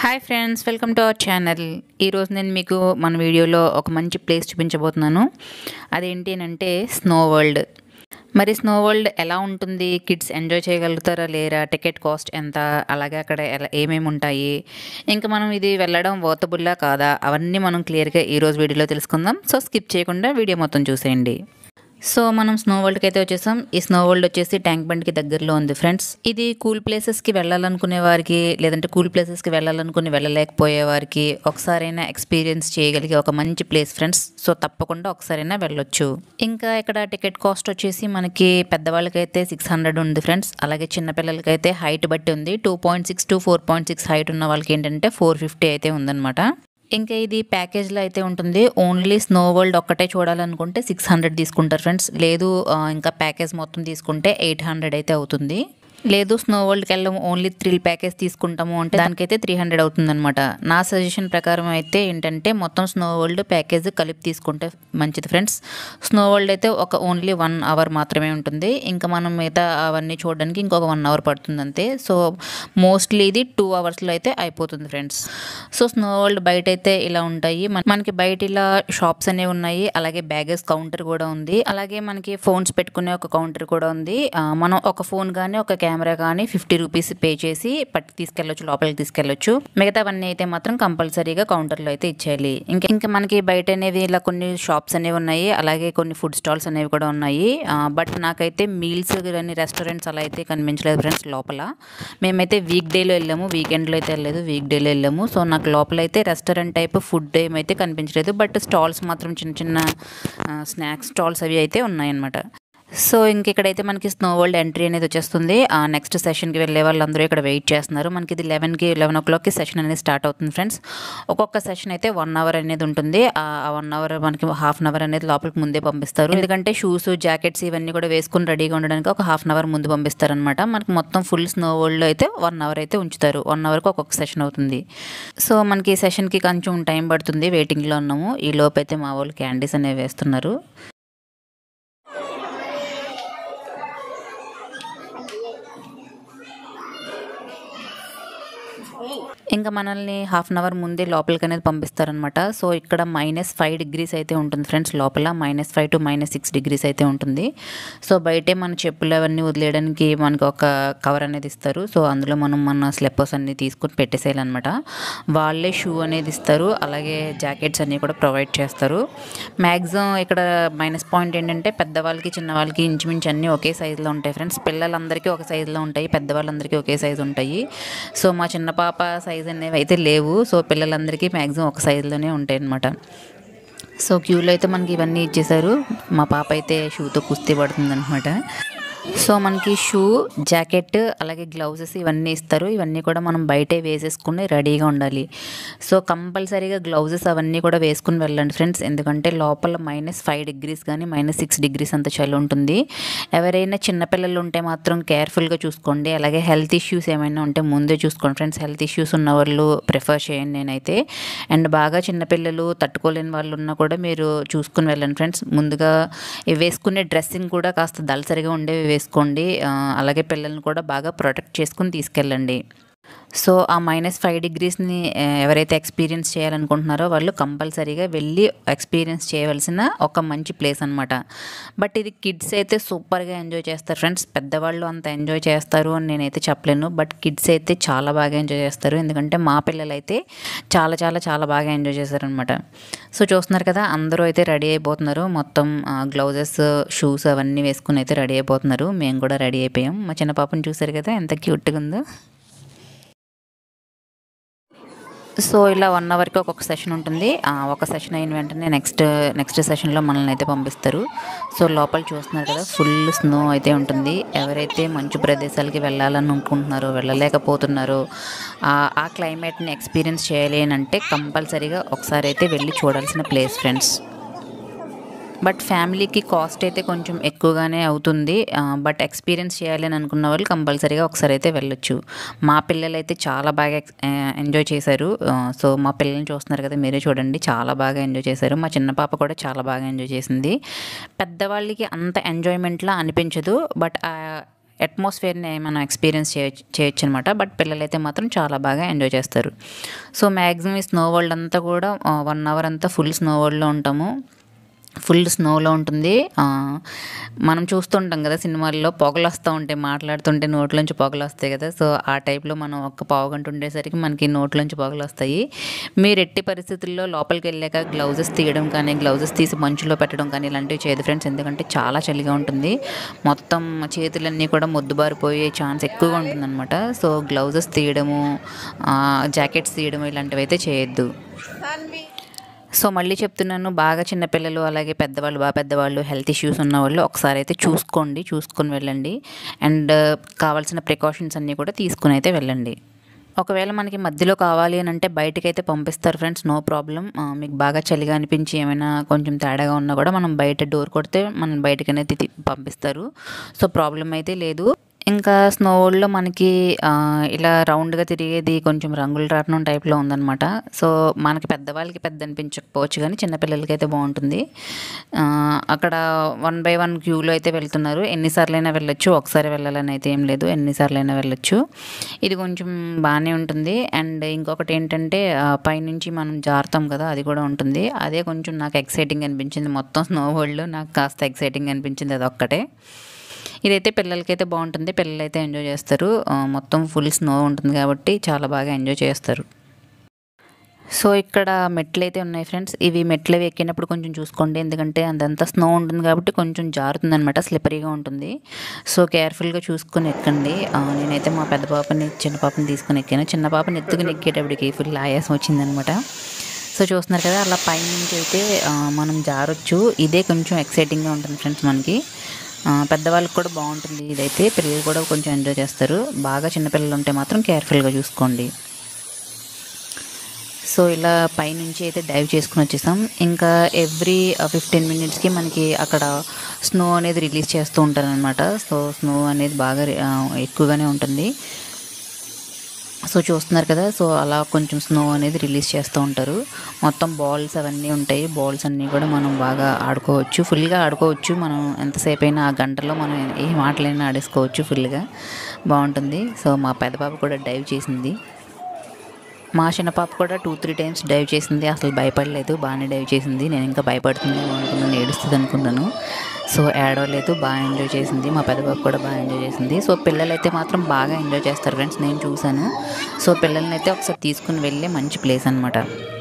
hi friends welcome to our channel ఈరోజు నేను మీకు మన వీడియోలో ఒక మంచి ప్లేస్ చూపించబోతున్నాను అదేంటి అని అంటే స్నో వరల్డ్ మరి స్నో వరల్డ్ ఎలా ఉంటుంది కిడ్స్ ఎంజాయ్ చేయగలుగుతారా లేరా టికెట్ కాస్ట్ ఎంత అలాగే అక్కడ ఎలా ఏమేమి ఉంటాయి ఇంకా మనం ఇది వెళ్ళడం వర్తబుల్లా కాదా అవన్నీ మనం క్లియర్గా ఈరోజు వీడియోలో తెలుసుకుందాం సో స్కిప్ చేయకుండా వీడియో మొత్తం చూసేయండి సో మనం స్నో వరల్డ్కి అయితే వచ్చేసాం ఈ స్నో వరల్డ్ వచ్చేసి ట్యాంక్ బండ్కి దగ్గరలో ఉంది ఫ్రెండ్స్ ఇది కూల్ ప్లేసెస్కి వెళ్ళాలనుకునే వారికి లేదంటే కూల్ ప్లేసెస్కి వెళ్ళాలనుకుని వెళ్ళలేకపోయే వారికి ఒకసారైనా ఎక్స్పీరియన్స్ చేయగలిగే ఒక మంచి ప్లేస్ ఫ్రెండ్స్ సో తప్పకుండా ఒకసారైనా వెళ్ళొచ్చు ఇంకా ఇక్కడ టికెట్ కాస్ట్ వచ్చేసి మనకి పెద్దవాళ్ళకైతే సిక్స్ హండ్రెడ్ ఉంది ఫ్రెండ్స్ అలాగే చిన్నపిల్లలకైతే హైట్ బట్టి ఉంది two point six to four point six height ఉన్న వాళ్ళకి ఏంటంటే ఫోర్ ఫిఫ్టీ అయితే ఉందన్నమాట ఇంకా ఇది ప్యాకేజ్లో అయితే ఉంటుంది ఓన్లీ స్నో వరల్డ్ ఒక్కటే చూడాలనుకుంటే సిక్స్ హండ్రెడ్ తీసుకుంటారు ఫ్రెండ్స్ లేదు ఆ, ఇంకా ప్యాకేజ్ మొత్తం తీసుకుంటే ఎయిట్ హండ్రెడ్ అయితే అవుతుంది లేదు స్నో వరల్డ్కి వెళ్ళాము ఓన్లీ థ్రిల్ ప్యాకేజ్ తీసుకుంటాము అంటే దానికైతే త్రీ హండ్రెడ్ అవుతుంది అనమాట నా సజెషన్ ప్రకారం అయితే ఏంటంటే మొత్తం స్నో వరల్డ్ ప్యాకేజ్ కలిపి తీసుకుంటే మంచిది ఫ్రెండ్స్ స్నో వరల్డ్ అయితే ఒక ఓన్లీ వన్ అవర్ మాత్రమే ఉంటుంది ఇంకా మనం మిగతా అవన్నీ చూడడానికి ఇంకొక వన్ అవర్ పడుతుంది అంతే సో మోస్ట్లీ ఇది టూ అవర్స్లో అయితే అయిపోతుంది ఫ్రెండ్స్ సో స్నో వరల్డ్ బయట అయితే ఇలా ఉంటాయి మన- మనకి బయట ఇలా షాప్స్ అనేవి ఉన్నాయి అలాగే బ్యాగేజ్ కౌంటర్ కూడా ఉంది అలాగే మనకి ఫోన్స్ పెట్టుకునే ఒక కౌంటర్ కూడా ఉంది ఆ, మనం ఒక ఫోన్ కానీ ఒక కెమెరా కానీ ఫిఫ్టీ రూపీస్ పే చేసి పట్టి తీసుకెళ్ళొచ్చు లోపలికి తీసుకెళ్ళొచ్చు మిగతావన్నీ అయితే మాత్రం కంపల్సరీగా కౌంటర్లో అయితే ఇచ్చేయాలి ఇంకా ఇంకా మనకి బయట అనేవి ఇలా కొన్ని షాప్స్ అనేవి ఉన్నాయి అలాగే కొన్ని ఫుడ్ స్టాల్స్ అనేవి కూడా ఉన్నాయి బట్ నాకైతే మీల్స్ కానీ రెస్టారెంట్స్ అలా అయితే కనిపించలేదు ఫ్రెండ్స్ లోపల మేమైతే వీక్ డేలో వెళ్ళాము వీకెండ్లో అయితే వెళ్ళలేదు వీక్ డేలో వెళ్ళాము సో నాకు లోపల అయితే రెస్టారెంట్ టైప్ ఫుడ్ ఏమైతే కనిపించలేదు బట్ స్టాల్స్ మాత్రం చిన్న చిన్న స్నాక్స్ స్టాల్స్ అవి అయితే ఉన్నాయన్నమాట సో ఇంక ఇక్కడైతే మనకి స్నో వరల్డ్ ఎంట్రీ అనేది వచ్చేస్తుంది ఆ నెక్స్ట్ సెషన్కి వెళ్ళే వాళ్ళందరూ ఇక్కడ వెయిట్ చేస్తున్నారు మనకి ఇది లెవెన్కి లెవెన్ ఓ క్లాక్కి సెషన్ అనేది స్టార్ట్ అవుతుంది ఫ్రెండ్స్ ఒక్కొక్క సెషన్ అయితే వన్ అవర్ అనేది ఉంటుంది ఆ వన్ అవర్ మనకి హాఫ్ అన్ అవర్ అనేది లోపలికి ముందే పంపిస్తారు ఎందుకంటే షూస్ జాకెట్స్ ఇవన్నీ కూడా వేసుకుని రెడీగా ఉండడానికి ఒక హాఫ్ అన్ అవర్ ముందు పంపిస్తారు అనమాట మనకి మొత్తం ఫుల్ స్నో వరల్డ్లో అయితే వన్ అవర్ అయితే ఉంచుతారు వన్ అవర్కి ఒక్కొక్క సెషన్ అవుతుంది సో మనకి ఈ సెషన్కి కొంచెం టైం పడుతుంది వెయిటింగ్లో ఉన్నాము ఈ లోపు అయితే మా వాళ్ళు క్యాండీస్ అనేవి వేస్తున్నారు ఇంకా మనల్ని హాఫ్ అన్ అవర్ ముందే లోపలికి అనేది పంపిస్తారనమాట సో ఇక్కడ మైనస్ ఫైవ్ డిగ్రీస్ అయితే ఉంటుంది ఫ్రెండ్స్ లోపల minus five to minus six degrees అయితే ఉంటుంది సో బయటే మన చెప్పులు అవన్నీ వదిలేయడానికి మనకి ఒక కవర్ అనేది ఇస్తారు సో అందులో మనం మన స్లిప్పర్స్ అన్ని తీసుకొని పెట్టేసేయాలన్నమాట వాళ్ళే షూ అనేది ఇస్తారు అలాగే జాకెట్స్ అన్నీ కూడా ప్రొవైడ్ చేస్తారు మ్యాక్సిమం ఇక్కడ మైనస్ పాయింట్ ఏంటంటే పెద్దవాళ్ళకి చిన్నవాళ్ళకి ఇంచుమించు అన్నీ ఒకే సైజులో ఉంటాయి ఫ్రెండ్స్ పిల్లలందరికీ ఒక సైజులో ఉంటాయి పెద్దవాళ్ళందరికీ ఒకే సైజు ఉంటాయి సో మా చిన్న పాప సైజ్ అనేవి అయితే లేవు సో పిల్లలందరికీ మ్యాక్సిమం ఒక సైజులోనే ఉంటాయి అన్నమాట సో క్యూలో అయితే మనకి ఇవన్నీ ఇచ్చేసారు మా పాప అయితే షూతో కుస్తీ పడుతుంది అనమాట సో మనకి షూ జాకెట్ అలాగే గ్లౌజెస్ ఇవన్నీ ఇస్తారు ఇవన్నీ కూడా మనం బయటే వేసేసుకుని రెడీగా ఉండాలి సో కంపల్సరీగా గ్లౌజెస్ అవన్నీ కూడా వేసుకుని వెళ్ళండి ఫ్రెండ్స్ ఎందుకంటే లోపల మైనస్ ఫైవ్ డిగ్రీస్ కానీ మైనస్ సిక్స్ డిగ్రీస్ అంత చలి ఉంటుంది ఎవరైనా చిన్నపిల్లలు ఉంటే మాత్రం కేర్ఫుల్గా చూసుకోండి అలాగే హెల్త్ ఇష్యూస్ ఏమైనా ఉంటే ముందే చూసుకోండి ఫ్రెండ్స్ హెల్త్ ఇష్యూస్ ఉన్న వాళ్ళు ప్రిఫర్ చేయండి నేనైతే అండ్ బాగా చిన్నపిల్లలు తట్టుకోలేని వాళ్ళు ఉన్నా కూడా మీరు చూసుకుని వెళ్ళండి ఫ్రెండ్స్ ముందుగా ఇవి వేసుకునే డ్రెస్సింగ్ కూడా కాస్త దళసరిగా ఉండేవి వేసుకోండి ఆ, అలాగే పిల్లల్ని కూడా బాగా ప్రొటెక్ట్ చేసుకుని తీసుకెళ్ళండి సో ఆ మైనస్ ఫైవ్ డిగ్రీస్ని ఎవరైతే ఎక్స్పీరియన్స్ చేయాలనుకుంటున్నారో వాళ్ళు కంపల్సరీగా వెళ్ళి ఎక్స్పీరియన్స్ చేయవలసిన ఒక మంచి ప్లేస్ అనమాట బట్ ఇది కిడ్స్ అయితే సూపర్గా ఎంజాయ్ చేస్తారు ఫ్రెండ్స్ పెద్దవాళ్ళు అంత ఎంజాయ్ చేస్తారు అని నేనైతే చెప్పలేను బట్ కిడ్స్ అయితే చాలా బాగా ఎంజాయ్ చేస్తారు ఎందుకంటే మా పిల్లలు అయితే చాలా చాలా చాలా బాగా ఎంజాయ్ చేశారనమాట సో చూస్తున్నారు కదా అందరూ అయితే రెడీ అయిపోతున్నారు మొత్తం గ్లౌజెస్ షూస్ అవన్నీ వేసుకుని అయితే రెడీ అయిపోతున్నారు మేము కూడా రెడీ అయిపోయాం మా చిన్న పాపని చూసారు కదా ఎంత క్యూట్గా ఉందో సో ఇలా వన్ అవర్కి ఒక్కొక్క సెషన్ ఉంటుంది ఆ, ఒక సెషన్ అయిన వెంటనే నెక్స్ట్ నెక్స్ట్ సెషన్లో మనల్ని అయితే పంపిస్తారు సో లోపల చూస్తున్నారు కదా ఫుల్ స్నో అయితే ఉంటుంది ఎవరైతే మంచు ప్రదేశాలకి వెళ్ళాలని అనుకుంటున్నారో వెళ్ళలేకపోతున్నారో ఆ ఆ క్లైమేట్ని ఎక్స్పీరియన్స్ చేయాలి అని అంటే కంపల్సరీగా ఒకసారి అయితే వెళ్ళి చూడాల్సిన ప్లేస్ ఫ్రెండ్స్ బట్ ఫ్యామిలీకి కాస్ట్ అయితే కొంచెం ఎక్కువగానే అవుతుంది ఆ, బట్ ఎక్స్పీరియన్స్ చేయాలి అని అనుకున్న వాళ్ళు కంపల్సరీగా ఒకసారి అయితే వెళ్ళొచ్చు మా పిల్లలు అయితే చాలా బాగా ఎక్స్- ఆ, ఎంజాయ్ చేశారు ఆ, సో మా పిల్లల్ని చూస్తున్నారు కదా మీరే చూడండి చాలా బాగా ఎంజాయ్ చేశారు మా చిన్న పాప కూడా చాలా బాగా ఎంజాయ్ చేసింది పెద్దవాళ్ళకి అంత ఎంజాయ్మెంట్లా అనిపించదు బట్ ఆ అట్మాస్ఫియర్ని మనం ఎక్స్పీరియన్స్ చేయొచ్చు చేయొచ్చు అనమాట బట్ పిల్లలైతే మాత్రం చాలా బాగా ఎంజాయ్ చేస్తారు సో మ్యాక్సిమం ఈ స్నో వరల్డ్ అంతా కూడా వన్ అవర్ అంతా ఫుల్ స్నో వరల్డ్లో ఉంటాము ఫుల్ స్నోలో ఉంటుంది ఆ, మనం చూస్తుంటాం కదా సినిమాల్లో పొగలు వస్తూ ఉంటాయి మాట్లాడుతుంటే నోట్లోంచి పొగలు వస్తాయి కదా సో ఆ టైప్లో మనం ఒక్క పావు గంట ఉండేసరికి మనకి నోట్లోంచి పొగలు వస్తాయి మీరు ఎట్టి పరిస్థితుల్లో లోపలికి వెళ్ళాక గ్లౌజెస్ తీయడం కానీ గ్లౌజెస్ తీసి మంచులో పెట్టడం కానీ ఇలాంటివి చేయదు ఫ్రెండ్స్ ఎందుకంటే చాలా చలిగా ఉంటుంది మొత్తం చేతులన్నీ కూడా మొద్దుబారిపోయే ఛాన్స్ ఎక్కువగా ఉంటుందన్నమాట సో గ్లౌజెస్ తీయడము ఆ, జాకెట్స్ తీయడము ఇలాంటివి అయితే చేయొద్దు సో మళ్ళీ చెప్తున్నాను బాగా చిన్నపిల్లలు అలాగే పెద్దవాళ్ళు బాగా పెద్దవాళ్ళు హెల్త్ ఇష్యూస్ ఉన్న వాళ్ళు ఒకసారి అయితే చూసుకోండి చూసుకొని వెళ్ళండి అండ్ కావాల్సిన ప్రికాషన్స్ అన్నీ కూడా తీసుకుని అయితే వెళ్ళండి ఒకవేళ మనకి మధ్యలో కావాలి అని అంటే బయటకి అయితే పంపిస్తారు ఫ్రెండ్స్ నో ప్రాబ్లం మీకు బాగా చలిగా అనిపించి ఏమైనా కొంచెం తేడాగా ఉన్నా కూడా మనం బయట డోర్ కొడితే మనం బయటకనేది తీ- పంపిస్తారు సో ప్రాబ్లం అయితే లేదు ఇంకా స్నో వరల్డ్లో మనకి ఆ, ఇలా రౌండ్గా తిరిగేది కొంచెం రంగుల రాట్నం టైప్లో ఉందన్నమాట సో మనకి పెద్దవాళ్ళకి పెద్ద అనిపించకపోవచ్చు కానీ చిన్నపిల్లలకి అయితే బాగుంటుంది ఆ, అక్కడ వన్ బై వన్ క్యూలో అయితే వెళ్తున్నారు ఎన్నిసార్లైనా వెళ్ళొచ్చు ఒకసారి వెళ్ళాలని అయితే ఏం లేదు ఎన్నిసార్లైనా వెళ్ళొచ్చు ఇది కొంచెం బాగానే ఉంటుంది అండ్ ఇంకొకటి ఏంటంటే ఆ, పైనుంచి మనం జారుతాం కదా అది కూడా ఉంటుంది అదే కొంచెం నాకు ఎక్సైటింగ్ అనిపించింది మొత్తం స్నో వరల్డ్ నాకు కాస్త ఎక్సైటింగ్ అనిపించింది అది ఒక్కటే ఇదైతే పిల్లలకైతే బాగుంటుంది పిల్లలు అయితే ఎంజాయ్ చేస్తారు ఆ, మొత్తం ఫుల్ స్నో ఉంటుంది కాబట్టి చాలా బాగా ఎంజాయ్ చేస్తారు సో ఇక్కడ మెట్లు అయితే ఉన్నాయి ఫ్రెండ్స్ ఇవి మెట్లు అవి ఎక్కినప్పుడు కొంచెం చూసుకోండి ఎందుకంటే అదంతా స్నో ఉంటుంది కాబట్టి కొంచెం జారుతుంది అనమాట స్లిపరీగా ఉంటుంది సో కేర్ఫుల్గా చూసుకొని ఎక్కండి ఆ, నేనైతే మా పెద్ద పాపని చిన్న పాపని తీసుకొని ఎక్కాను చిన్న పాపని ఎత్తుకుని ఎక్కేటప్పటికి ఫుల్ ఆయాసం వచ్చిందనమాట సో చూస్తున్నారు కదా అలా పైనుంచి అయితే ఆ, మనం జారొచ్చు ఇదే కొంచెం ఎక్సైటింగ్గా ఉంటుంది ఫ్రెండ్స్ మనకి ఆ, పెద్దవాళ్ళకి కూడా బాగుంటుంది ఇదైతే పిల్లలు కూడా కొంచెం ఎంజాయ్ చేస్తారు బాగా చిన్నపిల్లలు ఉంటే మాత్రం కేర్ఫుల్గా చూసుకోండి సో ఇలా పైనుంచి అయితే డైవ్ చేసుకుని వచ్చేసాం ఇంకా ఎవ్రీ ఫిఫ్టీన్ మినిట్స్కి మనకి అక్కడ స్నో అనేది రిలీజ్ చేస్తూ ఉంటారనమాట సో స్నో అనేది బాగా ఆ, ఎక్కువగానే ఉంటుంది సో చూస్తున్నారు కదా సో అలా కొంచెం స్నో అనేది రిలీజ్ చేస్తూ ఉంటారు మొత్తం బాల్స్ అవన్నీ ఉంటాయి బాల్స్ అన్నీ కూడా మనం బాగా ఆడుకోవచ్చు ఫుల్గా ఆడుకోవచ్చు మనం ఎంతసేపు అయినా ఆ గంటలో మనం ఏ మాటలైనా ఆడేసుకోవచ్చు ఫుల్గా బాగుంటుంది సో మా పెద్ద పాప కూడా డైవ్ చేసింది మా చిన్న పాప కూడా టూ త్రీ టైమ్స్ డైవ్ చేసింది అసలు భయపడలేదు బాగానే డైవ్ చేసింది నేను ఇంకా భయపడుతుంది అనుకున్నాను ఏడుస్తుంది అనుకున్నాను సో ఏడవలేదు బాగా ఎంజాయ్ చేసింది మా పెద్ద పాప కూడా బాగా ఎంజాయ్ చేసింది సో పిల్లలు అయితే మాత్రం బాగా ఎంజాయ్ చేస్తారు ఫ్రెండ్స్ నేను చూశాను సో పిల్లల్ని అయితే ఒకసారి తీసుకుని వెళ్ళే మంచి ప్లేస్ అనమాట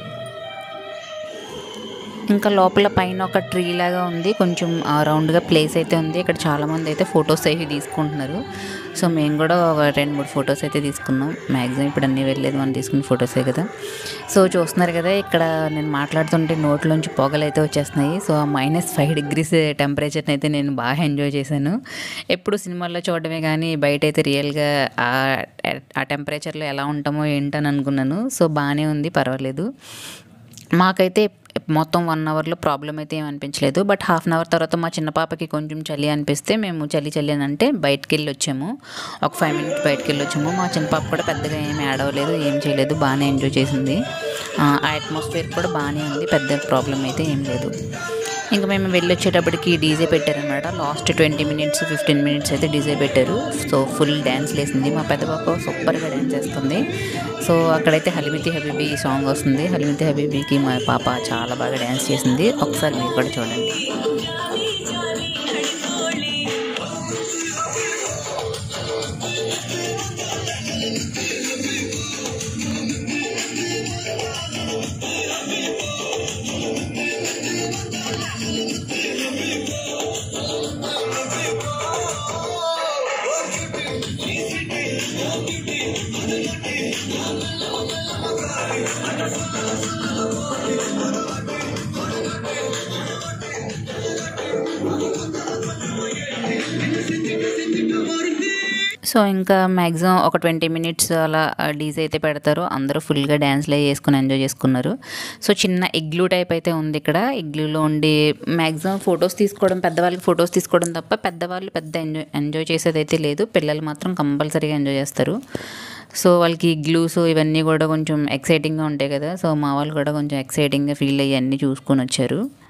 ఇంకా లోపల పైన ఒక ట్రీ లాగా ఉంది కొంచెం ఆ, రౌండ్గా ప్లేస్ అయితే ఉంది ఇక్కడ చాలామంది అయితే ఫొటోస్ అవి తీసుకుంటున్నారు సో మేము కూడా ఒక రెండు మూడు ఫొటోస్ అయితే తీసుకున్నాం మ్యాక్సిమం ఇప్పుడు అన్నీ వెళ్ళలేదు మనం తీసుకున్న ఫొటోసే కదా సో చూస్తున్నారు కదా ఇక్కడ నేను మాట్లాడుతుంటే నోట్లోంచి పొగలు అయితే వచ్చేస్తున్నాయి సో ఆ మైనస్ ఫైవ్ డిగ్రీస్ టెంపరేచర్ని అయితే నేను బాగా ఎంజాయ్ చేశాను ఎప్పుడు సినిమాల్లో చూడడమే కానీ బయట అయితే రియల్గా ఆ ఆ టెంపరేచర్లో ఎలా ఉంటామో ఏంటని అనుకున్నాను సో బాగానే ఉంది పర్వాలేదు మాకైతే మొత్తం వన్ అవర్లో ప్రాబ్లం అయితే ఏం అనిపించలేదు బట్ హాఫ్ అన్ అవర్ తర్వాత మా చిన్న పాపకి కొంచెం చలి అనిపిస్తే మేము చలి చలి అని అంటే బయటికి వెళ్ళి వచ్చాము ఒక ఫైవ్ మినిట్స్ బయటికి వెళ్ళి వచ్చాము మా చిన్న పాప కూడా పెద్దగా ఏమీ ఆడవలేదు ఏం చేయలేదు బాగానే ఎంజాయ్ చేసింది ఆ అట్మాస్ఫియర్ కూడా బాగానే ఉంది పెద్ద ప్రాబ్లం అయితే ఏం లేదు ఇంకా మేము వెళ్ళి వచ్చేటప్పటికి డీజే పెట్టారనమాట last twenty minutes fifteen minutes అయితే డీజే పెట్టారు సో ఫుల్ డ్యాన్స్ లేసింది మా పెద్ద పాప సూపర్గా డ్యాన్స్ చేస్తుంది సో అక్కడైతే హలిమితి హబీబీ సాంగ్ వస్తుంది హలిమితి హబీబీకి మా పాప చాలా బాగా డ్యాన్స్ చేసింది ఒకసారి మీరు కూడా చూడండి సో ఇంకా మ్యాక్సిమం ఒక ట్వంటీ మినిట్స్ అలా డీజే అయితే పెడతారు అందరూ ఫుల్గా డ్యాన్స్లు వేసుకుని ఎంజాయ్ చేసుకున్నారు సో చిన్న ఇగ్లూ టైప్ అయితే ఉంది ఇక్కడ ఇగ్లూలో ఉండి మ్యాక్సిమం ఫొటోస్ తీసుకోవడం పెద్దవాళ్ళకి ఫొటోస్ తీసుకోవడం తప్ప పెద్దవాళ్ళు పెద్ద ఎంజాయ్ ఎంజాయ్ చేసేది అయితే లేదు పిల్లలు మాత్రం కంపల్సరీగా ఎంజాయ్ చేస్తారు సో వాళ్ళకి ఇగ్లూస్ ఇవన్నీ కూడా కొంచెం ఎక్సైటింగ్గా ఉంటాయి కదా సో మా వాళ్ళు కూడా కొంచెం ఎక్సైటింగ్గా ఫీల్ అయ్యి అన్నీ చూసుకొని వచ్చారు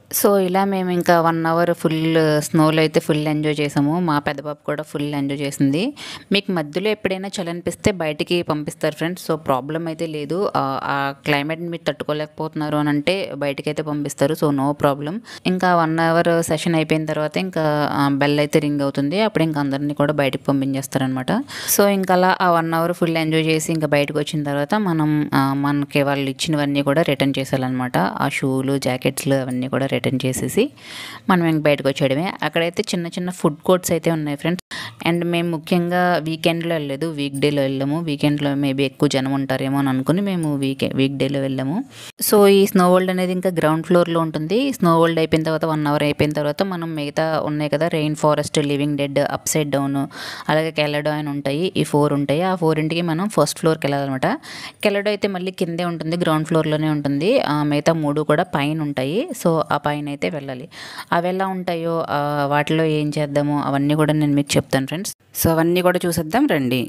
సో ఇలా మేము ఇంకా వన్ అవర్ ఫుల్ స్నోలో అయితే ఫుల్ ఎంజాయ్ చేసాము మా పెద్ద పాప కూడా ఫుల్ ఎంజాయ్ చేసింది మీకు మధ్యలో ఎప్పుడైనా చలి అనిపిస్తే బయటికి పంపిస్తారు ఫ్రెండ్స్ సో ప్రాబ్లం అయితే లేదు ఆ, ఆ క్లైమేట్ని మీరు తట్టుకోలేకపోతున్నారు అని అంటే బయటికి అయితే పంపిస్తారు సో నో ప్రాబ్లం ఇంకా వన్ అవర్ సెషన్ అయిపోయిన తర్వాత ఇంకా బెల్ అయితే రింగ్ అవుతుంది అప్పుడు ఇంకా అందరినీ కూడా బయటకు పంపించేస్తారనమాట సో ఇంకా అలా ఆ వన్ అవర్ ఫుల్ ఎంజాయ్ చేసి ఇంకా బయటకు వచ్చిన తర్వాత మనం ఆ, మనకి వాళ్ళు ఇచ్చినవన్నీ కూడా రిటర్న్ చేసేయాలన్నమాట ఆ షూలు జాకెట్స్లు అవన్నీ కూడా రిటర్న్ చేసేసి మనం ఇంక బయటకు వచ్చేయడమే అక్కడైతే చిన్న చిన్న ఫుడ్ కోర్ట్స్ అయితే ఉన్నాయి ఫ్రెండ్స్ అండ్ మేము ముఖ్యంగా వీకెండ్లో వెళ్ళలేదు వీక్ డేలో వెళ్ళాము వీకెండ్లో మేబీ ఎక్కువ జనం ఉంటారేమో అని అనుకుని మేము వీక్ వీక్ డేలో వెళ్ళాము సో ఈ స్నో వరల్డ్ అనేది ఇంకా గ్రౌండ్ ఫ్లోర్లో ఉంటుంది స్నో వరల్డ్ అయిపోయిన తర్వాత వన్ అవర్ అయిపోయిన తర్వాత మనం మిగతా ఉన్నాయి కదా rain forest living dead upside down అలాగే కెలడో అని ఉంటాయి ఈ ఫోర్ ఉంటాయి ఆ ఫోర్ ఇంటికి మనం ఫస్ట్ ఫ్లోర్కి వెళ్ళాలన్నమాట కెలడో అయితే మళ్ళీ కిందే ఉంటుంది గ్రౌండ్ ఫ్లోర్లోనే ఉంటుంది ఆ మిగతా మూడు కూడా పైన ఉంటాయి సో ఆ పైన అయితే వెళ్ళాలి అవి ఎలా ఉంటాయో ఆ వాటిలో ఏం చేద్దామో అవన్నీ కూడా నేను మీకు చెప్తాను ఫ్రెండ్స్ సో అవన్నీ కూడా చూసేద్దాం రండి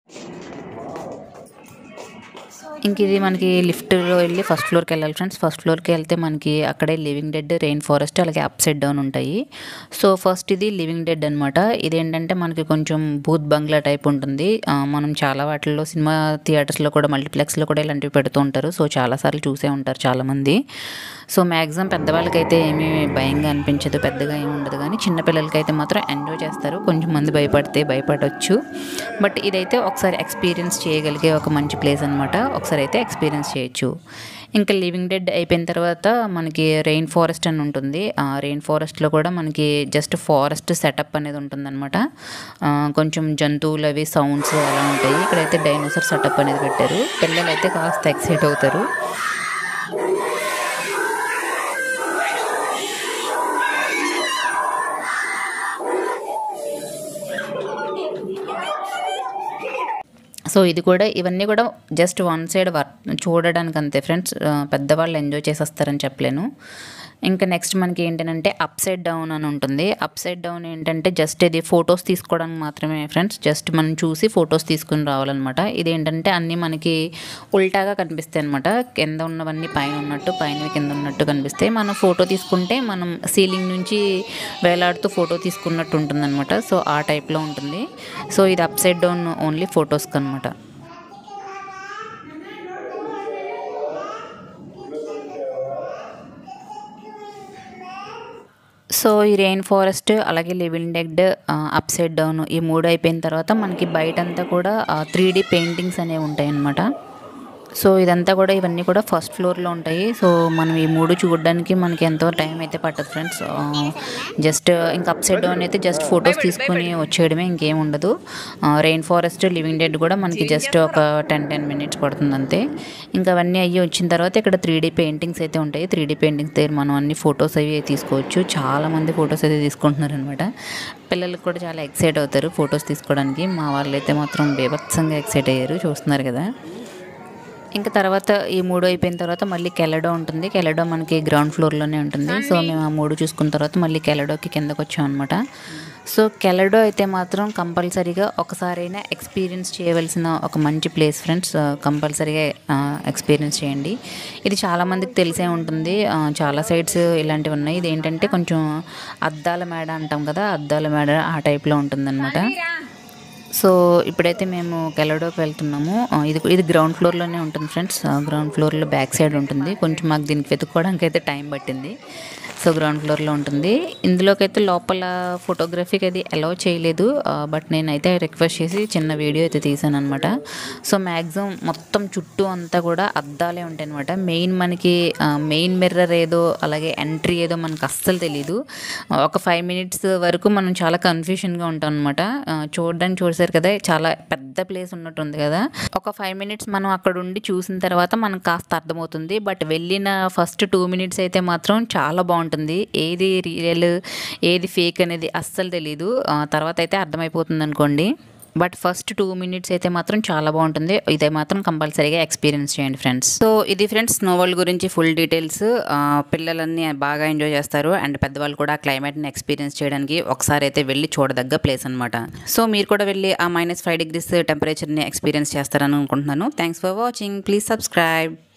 ఇంక ఇది మనకి లిఫ్ట్లో వెళ్ళి ఫస్ట్ ఫ్లోర్కి వెళ్ళాలి ఫ్రెండ్స్ ఫస్ట్ ఫ్లోర్కి వెళ్తే మనకి అక్కడే లివింగ్ డెడ్ రెయిన్ ఫారెస్ట్ అలాగే అప్ సైడ్ డౌన్ ఉంటాయి సో ఫస్ట్ ఇది లివింగ్ డెడ్ అనమాట ఇదేంటంటే మనకి కొంచెం బూత్ బంగ్లా టైప్ ఉంటుంది ఆ, మనం చాలా వాటిల్లో సినిమా థియేటర్స్లో కూడా మల్టీప్లెక్స్లో కూడా ఇలాంటివి పెడుతూ ఉంటారు సో చాలాసార్లు చూసే ఉంటారు చాలామంది సో మ్యాక్సిమం పెద్దవాళ్ళకైతే ఏమీ భయంగా అనిపించదు పెద్దగా ఏమి ఉండదు కానీ చిన్నపిల్లలకైతే మాత్రం ఎంజాయ్ చేస్తారు కొంచెం మంది భయపడితే భయపడవచ్చు బట్ ఇదైతే ఒకసారి ఎక్స్పీరియన్స్ చేయగలిగే ఒక మంచి ప్లేస్ అనమాట ఒకసారి అయితే ఎక్స్పీరియన్స్ చేయొచ్చు ఇంకా లివింగ్ డెడ్ అయిపోయిన తర్వాత మనకి రెయిన్ ఫారెస్ట్ అని ఉంటుంది ఆ రెయిన్ ఫారెస్ట్లో కూడా మనకి జస్ట్ ఫారెస్ట్ సెటప్ అనేది ఉంటుందన్నమాట ఆ, కొంచెం జంతువులు అవి సౌండ్స్ అలా ఉంటాయి ఇక్కడైతే డైనోసర్ సెటప్ అనేది పెట్టారు పిల్లలు అయితే కాస్త ఎక్సైట్ అవుతారు సో ఇది కూడా ఇవన్నీ కూడా జస్ట్ వన్ సైడ్ వర్ చూడడానికి అంతే ఫ్రెండ్స్ పెద్దవాళ్ళు ఎంజాయ్ చేసేస్తారని చెప్పలేను ఇంకా నెక్స్ట్ మనకి ఏంటంటే అప్ సైడ్ డౌన్ అని ఉంటుంది అప్ సైడ్ డౌన్ ఏంటంటే జస్ట్ ఇది ఫొటోస్ తీసుకోవడానికి మాత్రమే ఫ్రెండ్స్ జస్ట్ మనం చూసి ఫొటోస్ తీసుకుని రావాలన్నమాట ఇది ఏంటంటే అన్నీ మనకి ఉల్టాగా కనిపిస్తాయి అనమాట కింద ఉన్నవన్నీ పైన ఉన్నట్టు పైన కింద ఉన్నట్టు కనిపిస్తాయి మనం ఫోటో తీసుకుంటే మనం సీలింగ్ నుంచి వేలాడుతూ ఫోటో తీసుకున్నట్టు ఉంటుంది సో ఆ టైప్లో ఉంటుంది సో ఇది అప్ సైడ్ డౌన్ ఓన్లీ ఫొటోస్కి అనమాట సో ఈ రెయిన్ ఫారెస్ట్ అలాగే living dead upside down ఈ మూడు అయిపోయిన తర్వాత మనకి బయటంతా కూడా త్రీ డీ పెయింటింగ్స్ అనేవి ఉంటాయి అన్నమాట సో ఇదంతా కూడా ఇవన్నీ కూడా ఫస్ట్ ఫ్లోర్లో ఉంటాయి సో మనం ఈ మూడు చూడడానికి మనకి ఎంతో టైం అయితే పట్టదు ఫ్రెండ్స్ జస్ట్ ఇంకా అప్ సైడ్ డౌన్ అయితే జస్ట్ ఫొటోస్ తీసుకొని వచ్చేయడమే ఇంకేం ఉండదు రెయిన్ ఫారెస్ట్ లివింగ్ డెడ్ కూడా మనకి జస్ట్ ఒక టెన్ టెన్ మినిట్స్ పడుతుంది అంతే ఇంకా అవన్నీ అయ్యి వచ్చిన తర్వాత ఇక్కడ త్రీ డీ పెయింటింగ్స్ అయితే ఉంటాయి త్రీ డీ పెయింటింగ్స్ దగ్గర మనం అన్ని ఫొటోస్ అవి తీసుకోవచ్చు చాలా మంది ఫొటోస్ అయితే తీసుకుంటున్నారు అనమాట పిల్లలకు కూడా చాలా ఎక్సైట్ అవుతారు ఫొటోస్ తీసుకోవడానికి మా వాళ్ళు అయితే మాత్రం బీభత్సంగా ఎక్సైట్ అయ్యారు చూస్తున్నారు కదా ఇంకా తర్వాత ఈ మూడు అయిపోయిన తర్వాత మళ్ళీ కెలడో ఉంటుంది కెలడో మనకి గ్రౌండ్ ఫ్లోర్లోనే ఉంటుంది సో మేము ఆ మూడు చూసుకున్న తర్వాత మళ్ళీ కెలడోకి కిందకు వచ్చాం అనమాట సో కెలడో అయితే మాత్రం కంపల్సరీగా ఒకసారైనా ఎక్స్పీరియన్స్ చేయవలసిన ఒక మంచి ప్లేస్ ఫ్రెండ్స్ కంపల్సరీగా ఎక్స్పీరియన్స్ చేయండి ఇది చాలామందికి తెలిసే ఉంటుంది ఆ, చాలా సైడ్స్ ఇలాంటివి ఉన్నాయి ఇది ఏంటంటే కొంచెం అద్దాల మేడ అంటాం కదా అద్దాల మేడ ఆ టైప్లో ఉంటుందన్నమాట సో ఇప్పుడైతే మేము కెలడోకి వెళ్తున్నాము ఆ, ఇది ఇది గ్రౌండ్ ఫ్లోర్లోనే ఉంటుంది ఫ్రెండ్స్ గ్రౌండ్ ఫ్లోర్లో బ్యాక్ సైడ్ ఉంటుంది కొంచెం మాకు దీనికి వెతుక్కోవడానికి అయితే టైం పట్టింది సో గ్రౌండ్ ఫ్లోర్లో ఉంటుంది ఇందులోకి అయితే లోపల ఫోటోగ్రఫీకి అది అలౌ చేయలేదు బట్ నేనైతే రిక్వెస్ట్ చేసి చిన్న వీడియో అయితే తీసాను అనమాట సో మ్యాక్సిమం మొత్తం చుట్టూ అంతా కూడా అద్దాలే ఉంటాయి అనమాట మెయిన్ మనకి మెయిన్ మిర్రర్ ఏదో అలాగే ఎంట్రీ ఏదో మనకు అస్సలు తెలీదు ఒక ఫైవ్ మినిట్స్ వరకు మనం చాలా కన్ఫ్యూషన్గా ఉంటాం అనమాట చూడడానికి చూసారు కదా చాలా పెద్ద ప్లేస్ ఉన్నట్టుంది కదా ఒక ఫైవ్ మినిట్స్ మనం అక్కడ ఉండి చూసిన తర్వాత మనకు కాస్త అర్థమవుతుంది బట్ వెళ్ళిన ఫస్ట్ టూ మినిట్స్ అయితే మాత్రం చాలా బాగుంటుంది ఏది రియల్ ఏది ఫేక్ అనేది అస్సలు తెలీదు ఆ, తర్వాత అయితే అర్థమైపోతుంది అనుకోండి బట్ ఫస్ట్ టూ మినిట్స్ అయితే మాత్రం చాలా బాగుంటుంది ఇదే మాత్రం కంపల్సరీగా ఎక్స్పీరియన్స్ చేయండి ఫ్రెండ్స్ సో ఇది ఫ్రెండ్స్ స్నో వరల్డ్ గురించి ఫుల్ డీటెయిల్స్ పిల్లలన్నీ బాగా ఎంజాయ్ చేస్తారు అండ్ పెద్దవాళ్ళు కూడా ఆ క్లైమేట్ని ఎక్స్పీరియన్స్ చేయడానికి ఒకసారి అయితే వెళ్ళి చూడదగ్గ ప్లేస్ అనమాట సో మీరు కూడా వెళ్ళి ఆ మైనస్ ఫైవ్ డిగ్రీస్ టెంపరేచర్ని ఎక్స్పీరియన్స్ చేస్తారని అనుకుంటున్నాను thanks for watching please subscribe